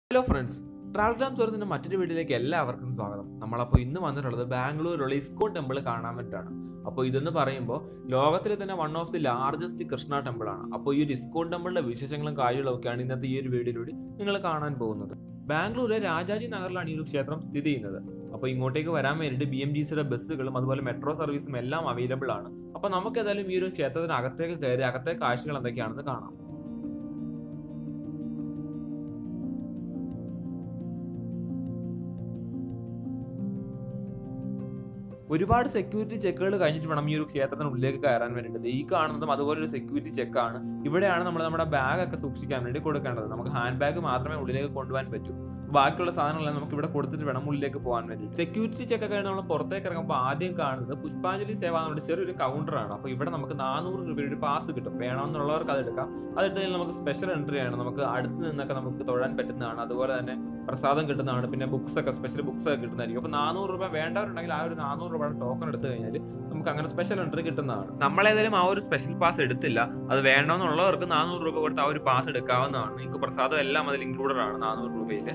hello friends travel gram ടൂറിസിന്റെ മറ്റൊരു വീഡിയോയിലേക്ക് എല്ലാവർക്കും സ്വാഗതം നമ്മളപ്പോൾ ഇന്ന് വന്നിട്ടുള്ളത് ബാംഗ്ലൂരിലുള്ള ഇസ്കോ ടെമ്പിൾ കാണാൻ വേണ്ടിയിട്ടാണ് അപ്പോൾ ഇതെന്ന് പറയുമ്പോൾ ലോകത്തിലെ തന്നെ one of the largest Krishna temple ആണ് അപ്പോൾ ഈ ഒരു ഇസ്കോൺ ടെമ്പിളിന്റെ വിശേഷങ്ങളും കാര്യങ്ങളും ഒക്കെയാണ് ഇന്നത്തെ ഈ ഒരു വീഡിയോയിലൂടെ നിങ്ങൾ കാണാൻ പോകുന്നത് ബാംഗ്ലൂരിലെ രാജാജി നഗറിലാണ് ഈ ഒരു ക്ഷേത്രം സ്ഥിതി ചെയ്യുന്നത് അപ്പോൾ ഇങ്ങോട്ടേക്ക് വരാൻ വേണ്ടിയിട്ട് ബി എം ജി സിയുടെ ബസ്സുകളും അതുപോലെ മെട്രോ സർവീസും എല്ലാം അവൈലബിൾ ആണ് അപ്പോൾ നമുക്ക് ഏതായാലും ഈ ഒരു ക്ഷേത്രത്തിന് അകത്തേക്ക് കയറി അകത്തെ കാഴ്ചകൾ എന്തൊക്കെയാണെന്ന് കാണാം ഒരുപാട് സെക്യൂരിറ്റി ചെക്കുകൾ കഴിഞ്ഞിട്ട് വേണം ഈ ഒരു ക്ഷേത്രത്തിന് ഉള്ളിലേക്ക് കയറാൻ വേണ്ടിയിട്ട് ഈ കാണുന്നതും അതുപോലെ ഒരു സെക്യൂരിറ്റി ചെക്കാണ് ഇവിടെയാണ് നമ്മൾ നമ്മുടെ ബാഗ് ഒക്കെ സൂക്ഷിക്കാൻ വേണ്ടി കൊടുക്കേണ്ടത് നമുക്ക് ഹാൻഡ് ബാഗ് മാത്രമേ ഉള്ളിലേക്ക് കൊണ്ടുപോകാൻ പറ്റൂ ബാക്കിയുള്ള സാധനങ്ങളെല്ലാം നമുക്ക് ഇവിടെ കൊടുത്തിട്ട് വേണം ഉള്ളിലേക്ക് പോകാൻ വേണ്ടി സെക്യൂരിറ്റി ചെക്ക് ഒക്കെ നമ്മൾ പുറത്തേക്ക് ഇറങ്ങുമ്പോൾ ആദ്യം കാണുന്നത് പുഷ്പാഞ്ജലി സേവ എന്നുള്ള ചെറിയൊരു കൗണ്ടറാണ് അപ്പോൾ ഇവിടെ നമുക്ക് നാനൂറ് രൂപയുടെ പാസ് കിട്ടും വേണമെന്നുള്ളവർക്ക് അത് എടുക്കാം അതെടുത്ത് കഴിഞ്ഞാൽ നമുക്ക് സ്പെഷ്യൽ എൻട്രി ആണ് നമുക്ക് അടുത്ത് നിന്നൊക്കെ നമുക്ക് തൊഴാൻ പറ്റുന്നതാണ് അതുപോലെ തന്നെ പ്രസാദം കിട്ടുന്നതാണ് പിന്നെ ബുക്സ് ഒക്കെ സ്പെഷ്യൽ ബുക്സ് ഒക്കെ കിട്ടുന്നതായിരിക്കും അപ്പോൾ നാനൂറ് രൂപ വേണ്ടവരുണ്ടെങ്കിൽ ആ ഒരു നാനൂറ് രൂപയുടെ ടോക്കൺ എടുത്തു കഴിഞ്ഞാൽ നമുക്ക് അങ്ങനെ സ്പെഷ്യൽ എൻട്രി കിട്ടുന്നതാണ് നമ്മളേതായാലും ആ ഒരു സ്പെഷ്യൽ പാസ് എടുത്തില്ല അത് വേണമെന്നുള്ളവർക്ക് നാനൂറ് രൂപ കൊടുത്ത് ആ ഒരു പാസ് എടുക്കാവുന്നതാണ് നിങ്ങൾക്ക് പ്രസാദം എല്ലാം അതിൽ ഇൻക്ലൂഡഡ് ആണ് നാനൂറ് രൂപയിൽ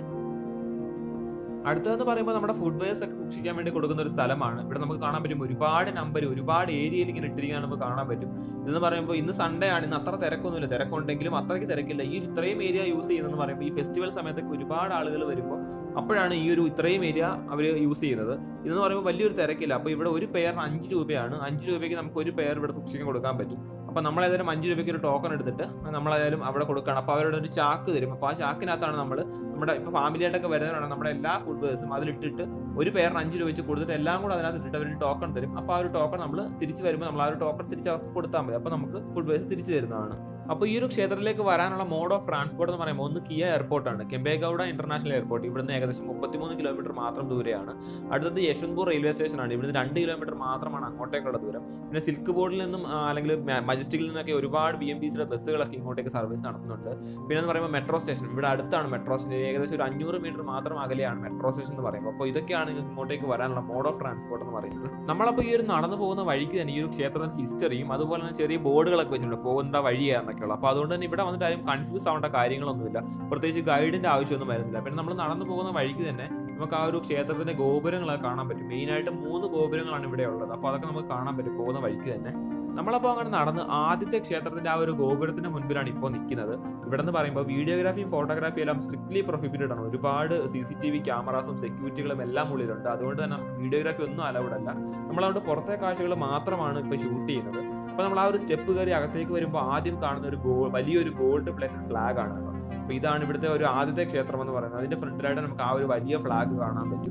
അടുത്തതെന്ന് പറയുമ്പോൾ നമ്മുടെ ഫുഡ് വെയർസ് ഒക്കെ സൂക്ഷിക്കാൻ വേണ്ടി കൊടുക്കുന്ന ഒരു സ്ഥലമാണ് ഇവിടെ നമുക്ക് കാണാൻ പറ്റും ഒരുപാട് നമ്പർ ഒരുപാട് ഏരിയയിൽ ഇങ്ങനെ ഇട്ടിരിക്കാൻ നമുക്ക് കാണാൻ പറ്റും ഇതെന്ന് പറയുമ്പോൾ ഇന്ന് സൺഡേ ആണ് ഇന്ന് അത്ര തിരക്കൊന്നുമില്ല തിരക്കുണ്ടെങ്കിലും അത്രയ്ക്ക് തിരക്കില്ല ഈ ഒരു ഇത്രയും ഏരിയ യൂസ് ചെയ്യുന്നതെന്ന് പറയുമ്പോൾ ഈ ഫെസ്റ്റിവൽ സമയത്തൊക്കെ ഒരുപാട് ആളുകൾ വരുമ്പോൾ അപ്പോഴാണ് ഈ ഒരു ഇത്രയും ഏരിയ അവർ യൂസ് ചെയ്യുന്നത് ഇതെന്ന് പറയുമ്പോൾ വലിയൊരു തിരക്കില്ല അപ്പോൾ ഇവിടെ ഒരു പെയറിന് അഞ്ച് രൂപയാണ് അഞ്ച് രൂപയ്ക്ക് നമുക്ക് ഒരു പെയർ ഇവിടെ സൂക്ഷിക്കാൻ കൊടുക്കാൻ പറ്റും അപ്പോൾ നമ്മൾ ഏതായാലും അഞ്ച് രൂപയ്ക്ക് ഒരു ടോക്കൺ എടുത്തിട്ട് നമ്മളേതായാലും അവിടെ കൊടുക്കണം അപ്പോൾ അവരുടെ ഒരു ചാക്ക് തരും അപ്പോൾ ആ ചാക്കിനകത്താണ് നമ്മൾ നമ്മുടെ ഇപ്പോൾ ഫാമിലി ആയിട്ടൊക്കെ വരുന്നവരാണ് നമ്മുടെ എല്ലാ ഫുഡ് വേഴ്സും അതിലിട്ടിട്ട് ഒരു പേരിന് അഞ്ച് രൂപ വെച്ച് കൊടുത്തിട്ട് എല്ലാം കൂടെ അതിനകത്ത് ഇട്ടിട്ട് അവർ ടോക്കൺ തരും അപ്പോൾ ആ ഒരു ടോക്കൺ നമ്മൾ തിരിച്ച് വരുമ്പോൾ നമ്മൾ ആ ഒരു ടോക്കൺ തിരിച്ച് അവർക്ക് കൊടുത്താൽ മതി അപ്പോൾ നമുക്ക് ഫുഡ് വേഴ്സ് തിരിച്ച് വരുന്നതാണ് അപ്പോൾ ഈ ഒരു ക്ഷേത്രത്തിലേക്ക് വരാനുള്ള മോഡ് ഓഫ് ട്രാൻസ്പോർട്ട് എന്ന് പറയുമ്പോൾ ഒന്ന് കിയ എയർപോർട്ടാണ് കെമ്പേഗൌഡ ഇന്റർനാഷണൽ എയർപോർട്ട് ഇവിടുന്ന് ഏകദേശം മുപ്പത്തിമൂന്ന് കിലോമീറ്റർ മാത്രം ദൂരെയാണ് അടുത്തത് യശ്വന്ത്പൂർ റെയിൽവേ സ്റ്റേഷനാണ് ഇവിടുന്ന് രണ്ട് കിലോമീറ്റർ മാത്രമാണ് അങ്ങോട്ടേക്കുള്ള ദൂരം പിന്നെ സിൽക്ക് ബോർഡിൽ നിന്നും ആ, അല്ലെങ്കിൽ മജസ്റ്റിക്കിൽ നിന്നൊക്കെ ഒരുപാട് ബി എം ബി സിയുടെ ബസ്സുകളൊക്കെ ഇങ്ങോട്ടേക്ക് സർവീസ് നടത്തുന്നുണ്ട് പിന്നെ എന്ന് പറയുമ്പോൾ മെട്രോ സ്റ്റേഷൻ ഇവിടെ അടുത്താണ് മെട്രോ സ്റ്റേഷൻ ഏകദേശം ഒരു അഞ്ഞൂറ് മീറ്റർ മാത്രം അകലെയാണ് മെട്രോ സ്റ്റേഷൻ എന്ന് പറയുമ്പോൾ അപ്പോൾ ഇതൊക്കെയാണ് നിങ്ങൾക്ക് ഇങ്ങോട്ടേക്ക് വരാനുള്ള മോഡ് ഓഫ് ട്രാൻസ്പോർട്ട് എന്ന് പറയുന്നത് നമ്മളപ്പോൾ ഈ ഒരു നടന്നു പോകുന്ന വഴിക്ക് തന്നെ ഈ ഒരു ക്ഷേത്രത്തിന്റെ ഹിസ്റ്ററിയും അതുപോലെ തന്നെ ചെറിയ ബോർഡുകളൊക്കെ വെച്ചിട്ടുണ്ട് പോകുന്ന വഴിയാണെന്നൊക്കെയുള്ള അപ്പോൾ അതുകൊണ്ട് തന്നെ ഇവിടെ വന്നിട്ട് ആരും കൺഫ്യൂസ് ആവേണ്ട കാര്യങ്ങളൊന്നുമില്ല പ്രത്യേകിച്ച് ഗൈഡിന്റെ ആവശ്യമൊന്നും വരുന്നില്ല പിന്നെ നമ്മൾ നടന്നു പോകുന്ന വഴിക്ക് തന്നെ നമുക്ക് ആ ഒരു ക്ഷേത്രത്തിന്റെ ഗോപുരങ്ങളൊക്കെ കാണാൻ പറ്റും മെയിനായിട്ട് മൂന്ന് ഗോപുരങ്ങളാണ് ഇവിടെ ഉള്ളത് അപ്പോൾ അതൊക്കെ നമുക്ക് കാണാൻ പറ്റും പോകുന്ന വഴിക്ക് തന്നെ നമ്മളപ്പോൾ അങ്ങനെ നടന്ന് ആദ്യത്തെ ക്ഷേത്രത്തിന്റെ ആ ഒരു ഗോപുരത്തിന്റെ മുൻപിലാണ് ഇപ്പോൾ നിൽക്കുന്നത് ഇവിടെ നിന്ന് പറയുമ്പോൾ വീഡിയോഗ്രാഫിയും ഫോട്ടോഗ്രാഫിയും എല്ലാം സ്ട്രിക്ട്ലി പ്രൊഹിബിറ്റഡ് ആണ് ഒരുപാട് സി സി ടി വി ക്യാമറാസും സെക്യൂരിറ്റികളും എല്ലാം ഉള്ളിലുണ്ട് അതുകൊണ്ട് തന്നെ വീഡിയോഗ്രാഫി ഒന്നും അലൗഡ് അല്ല നമ്മളവിടെ പുറത്തെ കാഴ്ചകൾ മാത്രമാണ് ഇപ്പോൾ ഷൂട്ട് ചെയ്യുന്നത് അപ്പോൾ നമ്മൾ ആ ഒരു സ്റ്റെപ്പ് കയറി അകത്തേക്ക് വരുമ്പോൾ ആദ്യം കാണുന്ന ഒരു ഗോ വലിയൊരു ഗോൾഡ് പ്ലേറ്റഡ് ഫ്ലാഗ് ആണ് അപ്പോൾ ഇതാണ് ഇവിടുത്തെ ഒരു ആദ്യത്തെ ക്ഷേത്രം എന്ന് പറയുന്നത് അതിന്റെ ഫ്രണ്ടിലായിട്ട് നമുക്ക് ആ ഒരു വലിയ ഫ്ലാഗ് കാണാൻ പറ്റും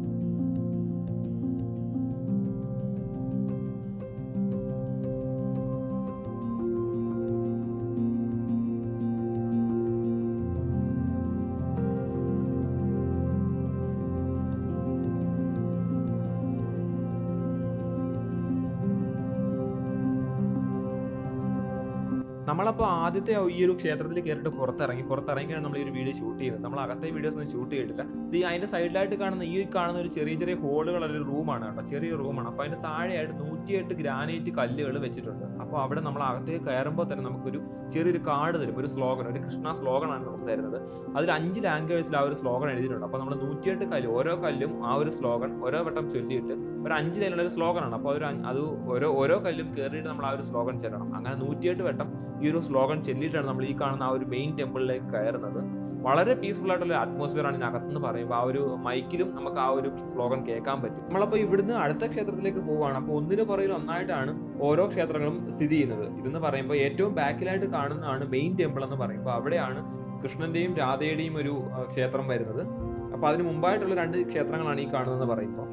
നമ്മളപ്പോൾ ആദ്യത്തെ ഈ ഒരു ക്ഷേത്രത്തിൽ കയറിയിട്ട് പുറത്തിറങ്ങി പുറത്തിറങ്ങിയാണ് നമ്മൾ ഈ ഒരു വീഡിയോ ഷൂട്ട് ചെയ്തത് നമ്മൾ അകത്തെ വീഡിയോസ് ഒന്നും ഷൂട്ട് ചെയ്തിട്ടില്ല ഇത് ഈ അതിന്റെ സൈഡിലായിട്ട് കാണുന്ന ഈ കാണുന്ന ഒരു ചെറിയ ചെറിയ ഹോളുകളുള്ള ഒരു റൂമാണ് കേട്ടോ ചെറിയ റൂമാണ് അപ്പോൾ അതിന്റെ താഴെയായിട്ട് നൂറ്റിയെട്ട് ഗ്രാനൈറ്റ് കല്ലുകൾ വെച്ചിട്ടുണ്ട് അപ്പോൾ അവിടെ നമ്മൾ അകത്തേക്ക് കയറുമ്പോൾ തന്നെ നമുക്കൊരു ചെറിയൊരു കാർഡ് തരും ഒരു സ്ലോഗൻ ഒരു കൃഷ്ണ സ്ലോഗനാണ് നമുക്ക് തരുന്നത് അതിൽ അഞ്ച് ലാംഗ്വേജിൽ ആ ഒരു സ്ലോഗൻ എഴുതിയിട്ടുണ്ട് അപ്പോൾ നമ്മൾ നൂറ്റിയെട്ട് കല്ല് ഓരോ കല്ലും ആ ഒരു സ്ലോഗൻ ഓരോ വട്ടം ചൊല്ലിയിട്ട് ഒരു അഞ്ച് ലൈനുള്ള ഒരു സ്ലോഗനാണ് അപ്പോൾ ഒരു അഞ്ച്- അത് ഓരോ ഓരോ കല്ലും കയറിയിട്ട് നമ്മൾ ആ ഒരു സ്ലോഗൻ ചെല്ലണം അങ്ങനെ നൂറ്റിയെട്ട് വട്ടം ഈ ഒരു സ്ലോഗൻ ചെല്ലിയിട്ടാണ് നമ്മൾ ഈ കാണുന്ന ആ ഒരു മെയിൻ ടെമ്പിളിലേക്ക് കയറുന്നത് വളരെ പീസ്ഫുൾ ആയിട്ടുള്ള അറ്റ്മോസ്ഫിയർ ആണ് ഇതിനകത്തുനിന്ന് പറയുമ്പോൾ ആ ഒരു മൈക്കിലും നമുക്ക് ആ ഒരു സ്ലോഗൻ കേൾക്കാൻ പറ്റും നമ്മളപ്പോൾ ഇവിടുന്ന് അടുത്ത ക്ഷേത്രത്തിലേക്ക് പോവുകയാണ് അപ്പോൾ ഒന്നിന് പുറകിൽ ഒന്നായിട്ടാണ് ഓരോ ക്ഷേത്രങ്ങളും സ്ഥിതി ചെയ്യുന്നത് ഇതെന്ന് പറയുമ്പോൾ ഏറ്റവും ബാക്കിലായിട്ട് കാണുന്നതാണ് മെയിൻ ടെമ്പിൾ എന്ന് പറയുമ്പോൾ അവിടെയാണ് കൃഷ്ണന്റെയും രാധയുടെയും ഒരു ആ, ക്ഷേത്രം വരുന്നത് അപ്പോൾ അതിന് മുമ്പായിട്ടുള്ള രണ്ട് ക്ഷേത്രങ്ങളാണ് ഈ കാണുന്നതെന്ന് പറയുമ്പോൾ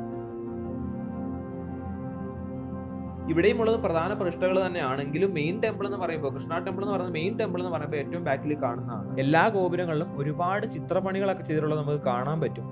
ഇവിടെയും ഉള്ളത് പ്രധാന പ്രതിഷ്ഠകൾ തന്നെയാണെങ്കിലും മെയിൻ ടെമ്പിൾ എന്ന് പറയുമ്പോൾ കൃഷ്ണ ടെമ്പിൾ എന്ന് പറയുന്നത് മെയിൻ ടെമ്പിൾ എന്ന് പറയുമ്പോൾ ഏറ്റവും ബാക്കിൽ കാണുന്നതാണ് എല്ലാ ഗോപുരങ്ങളിലും ഒരുപാട് ചിത്രപ്പണികളൊക്കെ ചെയ്തിട്ടുള്ളത് നമുക്ക് കാണാൻ പറ്റും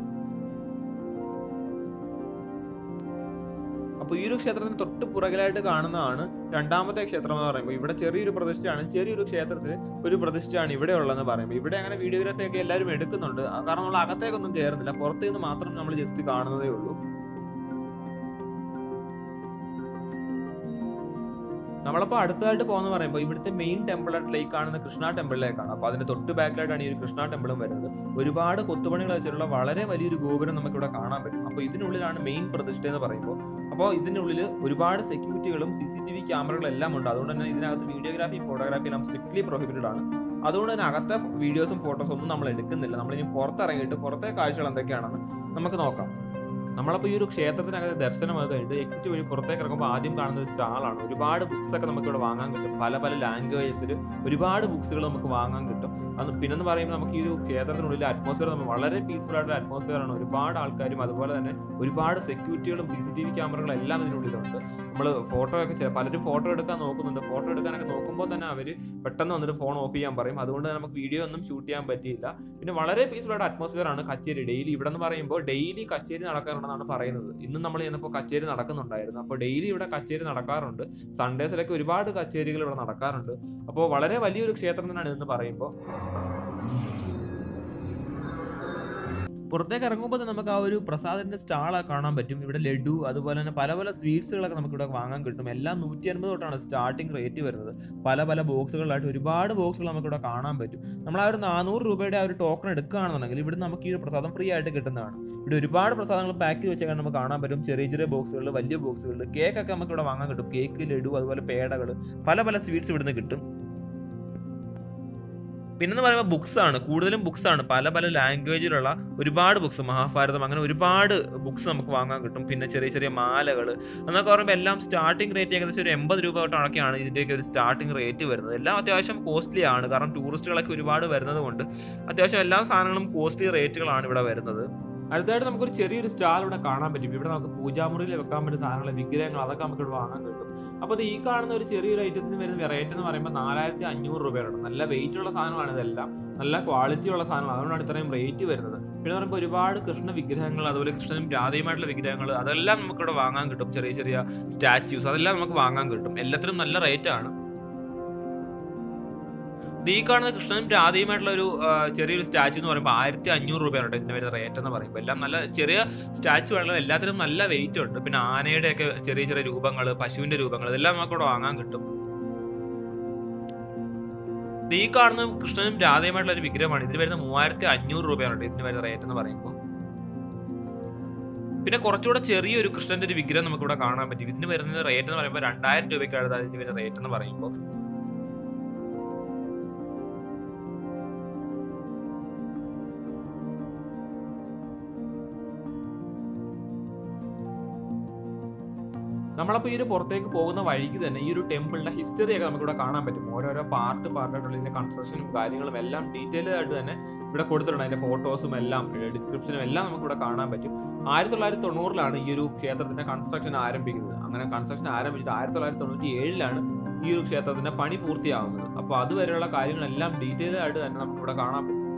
അപ്പോൾ ഈ ഒരു ക്ഷേത്രത്തിന് തൊട്ട് പുറകിലായിട്ട് കാണുന്നതാണ് രണ്ടാമത്തെ ക്ഷേത്രം എന്ന് പറയുമ്പോൾ ഇവിടെ ചെറിയൊരു പ്രതിഷ്ഠയാണ് ചെറിയൊരു ക്ഷേത്രത്തിൽ ഒരു പ്രതിഷ്ഠയാണ് ഇവിടെ ഉള്ളതെന്ന് പറയുമ്പോൾ ഇവിടെ അങ്ങനെ വീഡിയോഗ്രാഫി ഒക്കെ എല്ലാവരും എടുക്കുന്നുണ്ട് ആ, കാരണം നമ്മൾ അകത്തേക്കൊന്നും കയറുന്നില്ല പുറത്തു നിന്ന് മാത്രം നമ്മൾ ജസ്റ്റ് കാണുന്നതേ ഉള്ളൂ നമ്മളപ്പോൾ അടുത്തതായിട്ട് പോകുന്ന പറയുമ്പോൾ ഇവിടുത്തെ മെയിൻ ടെമ്പിൾ ആയിട്ട് ലൈക്ക് കാണുന്ന കൃഷ്ണ ടെമ്പിളിലേക്കാണ് അപ്പോൾ അതിന്റെ തൊട്ട് ബാക്കിലായിട്ടാണ് ഈ ഒരു കൃഷ്ണ ടെമ്പിളും വരുന്നത് ഒരുപാട് കൊത്തുപണികൾ വെച്ചിട്ടുള്ള വളരെ വലിയൊരു ഗോപുരം നമുക്ക് ഇവിടെ കാണാൻ പറ്റും അപ്പോൾ ഇതിനുള്ളിലാണ് മെയിൻ പ്രതിഷ്ഠ എന്ന് പറയുമ്പോൾ അപ്പോൾ ഇതിനുള്ളിൽ ഒരുപാട് സെക്യൂരിറ്റികളും സി സി ടി വി ക്യാമറകളും എല്ലാം ഉണ്ട് അതുകൊണ്ട് തന്നെ ഇതിനകത്ത് വീഡിയോഗ്രാഫി ഫോട്ടോഗ്രാഫി എല്ലാം സ്ട്രിക്ട്ലി പ്രൊഹിബിറ്റഡ് ആണ് അതുകൊണ്ട് തന്നെ അകത്തെ വീഡിയോസും ഫോട്ടോസും ഒന്നും നമ്മൾ എടുക്കുന്നില്ല നമ്മളിനി പുറത്തിറങ്ങിയിട്ട് പുറത്തെ കാഴ്ചകൾ എന്തൊക്കെയാണെന്ന് നമുക്ക് നോക്കാം നമ്മളപ്പോൾ ഈ ഒരു ക്ഷേത്രത്തിനകത്ത് ദർശനമൊക്കെ കഴിഞ്ഞിട്ട് എക്സിറ്റ് വഴി പുറത്തേക്ക് ഇറങ്ങുമ്പോൾ ആദ്യം കാണുന്ന ഒരു സ്റ്റാളാണ് ഒരുപാട് ബുക്സ് ഒക്കെ നമുക്ക് ഇവിടെ വാങ്ങാൻ കിട്ടും പല പല ലാംഗ്വേജസിൽ ഒരുപാട് ബുക്സുകൾ നമുക്ക് വാങ്ങാൻ കിട്ടും അത് പിന്നെന്ന് പറയുമ്പോൾ നമുക്ക് ഈ ഒരു ക്ഷേത്രത്തിനുള്ളിലെ അറ്റ്മോസ്ഫിയർ നമ്മൾ വളരെ പീസ്ഫുൾ ആയിട്ടുള്ള അറ്റ്മോസ്ഫിയർ ആണ് ഒരുപാട് ആൾക്കാരും അതുപോലെ തന്നെ ഒരുപാട് സെക്യൂരിറ്റികളും സി സി ടി വി ക്യാമറകളും എല്ലാം ഇതിനുള്ളിലുണ്ട് നമ്മൾ ഫോട്ടോ ഒക്കെ ചെ- പലരും ഫോട്ടോ എടുക്കാൻ നോക്കുന്നുണ്ട് ഫോട്ടോ എടുക്കാനൊക്കെ നോക്കുമ്പോൾ തന്നെ അവർ പെട്ടെന്ന് വന്നിട്ട് ഫോൺ ഓഫ് ചെയ്യാൻ പറയും അതുകൊണ്ട് തന്നെ നമുക്ക് വീഡിയോ ഒന്നും ഷൂട്ട് ചെയ്യാൻ പറ്റിയില്ല പിന്നെ വളരെ പീസ്ഫുൾ ആയിട്ട് അറ്റ്മോസ്ഫിയർ ആണ് കച്ചേരി ഡെയിലി ഇവിടെ എന്ന് പറയുമ്പോൾ ഡെയിലി കച്ചേരി നടക്കാറുണ്ടെന്നാണ് പറയുന്നത് ഇന്ന് നമ്മൾ ചെന്നപ്പോൾ കച്ചേരി നടക്കുന്നുണ്ടായിരുന്നു അപ്പോൾ ഡെയിലി ഇവിടെ കച്ചേരി നടക്കാറുണ്ട് സൺഡേസിലൊക്കെ ഒരുപാട് കച്ചേരികൾ ഇവിടെ നടക്കാറുണ്ട് അപ്പോൾ വളരെ വലിയൊരു ക്ഷേത്രം തന്നെയാണ് ഇതെന്ന് പറയുമ്പോൾ പുറത്തേക്ക് ഇറങ്ങുമ്പോൾ തന്നെ നമുക്ക് ആ ഒരു പ്രസാദിന്റെ സ്റ്റാൾ കാണാൻ പറ്റും ഇവിടെ ലഡു അതുപോലെ തന്നെ പല പല സ്വീറ്റ്സുകളൊക്കെ നമുക്ക് ഇവിടെ വാങ്ങാൻ കിട്ടും എല്ലാം നൂറ്റി അൻപത് തൊട്ടാണ് സ്റ്റാർട്ടിംഗ് റേറ്റ് വരുന്നത് പല പല ബോക്സുകളായിട്ട് ഒരുപാട് ബോക്സുകൾ നമുക്ക് ഇവിടെ കാണാൻ പറ്റും നമ്മൾ ആ ഒരു നാനൂറ് രൂപയുടെ ആ ഒരു ടോക്കൺ എടുക്കുകയാണെന്നുണ്ടെങ്കിൽ ഇവിടെ നമുക്ക് ഈ ഒരു പ്രസാദം ഫ്രീ ആയിട്ട് കിട്ടുന്നതാണ് ഇവിടെ ഒരുപാട് പ്രസാദങ്ങൾ പാക്ക് ചെയ്ത് വെച്ചൊക്കെ നമുക്ക് കാണാൻ പറ്റും ചെറിയ ചെറിയ ബോക്സുകളിൽ വലിയ ബോക്സുകളിൽ കേക്ക് ഒക്കെ നമുക്ക് ഇവിടെ വാങ്ങാൻ കിട്ടും കേക്ക് ലഡു അതുപോലെ പേടകൾ പല പല സ്വീറ്റ്സ് ഇവിടുന്ന് കിട്ടും പിന്നെന്ന് പറയുമ്പോൾ ബുക്സ് ആണ് കൂടുതലും ബുക്സ് ആണ് പല പല ലാംഗ്വേജിലുള്ള ഒരുപാട് ബുക്സ് മഹാഭാരതം അങ്ങനെ ഒരുപാട് ബുക്സ് നമുക്ക് വാങ്ങാൻ കിട്ടും പിന്നെ ചെറിയ ചെറിയ മാലകൾ എന്നൊക്കെ പറയുമ്പോൾ എല്ലാം സ്റ്റാർട്ടിംഗ് റേറ്റ് ഏകദേശം ഒരു എൺപത് രൂപ തൊട്ടൊക്കെയാണ് ഇതിൻ്റെയൊക്കെ ഒരു സ്റ്റാർട്ടിംഗ് റേറ്റ് വരുന്നത് എല്ലാം അത്യാവശ്യം കോസ്റ്റ്ലി ആണ് കാരണം ടൂറിസ്റ്റുകളൊക്കെ ഒരുപാട് വരുന്നത് കൊണ്ട് അത്യാവശ്യം എല്ലാ സാധനങ്ങളും കോസ്റ്റ്ലി റേറ്റുകളാണ് ഇവിടെ വരുന്നത് അടുത്തായിട്ട് നമുക്കൊരു ചെറിയൊരു സ്റ്റാൾ ഇവിടെ കാണാൻ പറ്റും ഇവിടെ നമുക്ക് പൂജാമുറിയിൽ വെക്കാൻ പറ്റുന്ന സാധനങ്ങൾ വിഗ്രഹങ്ങൾ അതൊക്കെ നമുക്ക് ഇവിടെ വാങ്ങാൻ കിട്ടും അപ്പോൾ ഇത് ഈ കാണുന്ന ഒരു ചെറിയൊരു ഐറ്റത്തിന് വരുന്ന റേറ്റ് എന്ന് പറയുമ്പോൾ നാലായിരത്തി അഞ്ഞൂറ് രൂപയാണ് നല്ല വെയിറ്റ് ഉള്ള സാധനങ്ങളാണ് ഇതെല്ലാം നല്ല ക്വാളിറ്റി ഉള്ള സാധനങ്ങൾ അതുകൊണ്ടാണ് ഇത്രയും റേറ്റ് വരുന്നത് പിന്നെ പറയുമ്പോൾ ഒരുപാട് കൃഷ്ണ വിഗ്രഹങ്ങൾ അതുപോലെ കൃഷ്ണനും രാധയുമായിട്ടുള്ള വിഗ്രഹങ്ങൾ അതെല്ലാം നമുക്കിവിടെ വാങ്ങാൻ കിട്ടും ചെറിയ ചെറിയ സ്റ്റാച്യൂസ് അതെല്ലാം നമുക്ക് വാങ്ങാൻ കിട്ടും എല്ലാത്തിനും നല്ല റേറ്റ് ആണ് ഇത് ഈ കാണുന്ന കൃഷ്ണനും രാധയുമായിട്ടുള്ള ഒരു ആ, ചെറിയൊരു സ്റ്റാച്ചു എന്ന് പറയുമ്പോൾ ആയിരത്തി അഞ്ഞൂറ് രൂപയാണ് കേട്ടോ ഇതിന്റെ വരുന്ന റേറ്റ് എന്ന് പറയുമ്പോൾ എല്ലാം നല്ല ചെറിയ സ്റ്റാച്ചു ആണല്ലോ എല്ലാത്തിനും നല്ല വെയിറ്റ് ഉണ്ട് പിന്നെ ആനയുടെ ഒക്കെ ചെറിയ ചെറിയ രൂപങ്ങൾ പശുവിന്റെ രൂപങ്ങൾ ഇതെല്ലാം നമുക്ക് ഇവിടെ വാങ്ങാൻ കിട്ടും ഇത് ഈ കാണുന്ന കൃഷ്ണനും രാധയുമായിട്ടുള്ള ഒരു വിഗ്രഹമാണ് ഇതിന് വരുന്ന മൂവായിരത്തി അഞ്ഞൂറ് രൂപയാണ് കേട്ടോ ഇതിന് വരുന്ന റേറ്റ് എന്ന് പറയുമ്പോൾ പിന്നെ കുറച്ചുകൂടെ ചെറിയൊരു കൃഷ്ണന്റെ ഒരു വിഗ്രഹം നമുക്ക് ഇവിടെ കാണാൻ പറ്റും ഇതിന് വരുന്ന റേറ്റ് എന്ന് പറയുമ്പോൾ രണ്ടായിരം രൂപയ്ക്കാണ് ഇതിന് വരുന്ന റേറ്റ് എന്ന് പറയുമ്പോൾ നമ്മളപ്പോൾ ഈ ഒരു പുറത്തേക്ക് പോകുന്ന വഴിക്ക് തന്നെ ഈ ഒരു ടെമ്പിളിന്റെ ഹിസ്റ്ററി ഒക്കെ നമുക്കിവിടെ കാണാൻ പറ്റും ഓരോരോ പാർട്ട് പാർട്ടായിട്ടുള്ള ഇതിന്റെ കൺസ്ട്രക്ഷനും കാര്യങ്ങളും എല്ലാം ഡീറ്റെയിൽ ആയിട്ട് തന്നെ ഇവിടെ കൊടുത്തിട്ടുണ്ട് അതിന്റെ ഫോട്ടോസും എല്ലാം ഡിസ്ക്രിപ്ഷനും എല്ലാം നമുക്ക് ഇവിടെ കാണാൻ പറ്റും ആയിരത്തി തൊള്ളായിരത്തി തൊണ്ണൂറിലാണ് ഈ ഒരു ക്ഷേത്രത്തിന്റെ കൺസ്ട്രക്ഷൻ ആരംഭിക്കുന്നത് അങ്ങനെ കൺസ്ട്രക്ഷൻ ആരംഭിച്ചത് ആയിരത്തി തൊള്ളായിരത്തി തൊണ്ണൂറ്റി ഏഴിലാണ് ഈ ഒരു ക്ഷേത്രത്തിന്റെ പണി പൂർത്തിയാവുന്നത് അപ്പോൾ അതുവരെയുള്ള കാര്യങ്ങളെല്ലാം ഡീറ്റെയിൽ ആയിട്ട് തന്നെ നമുക്ക് ഇവിടെ കാണാൻ പറ്റും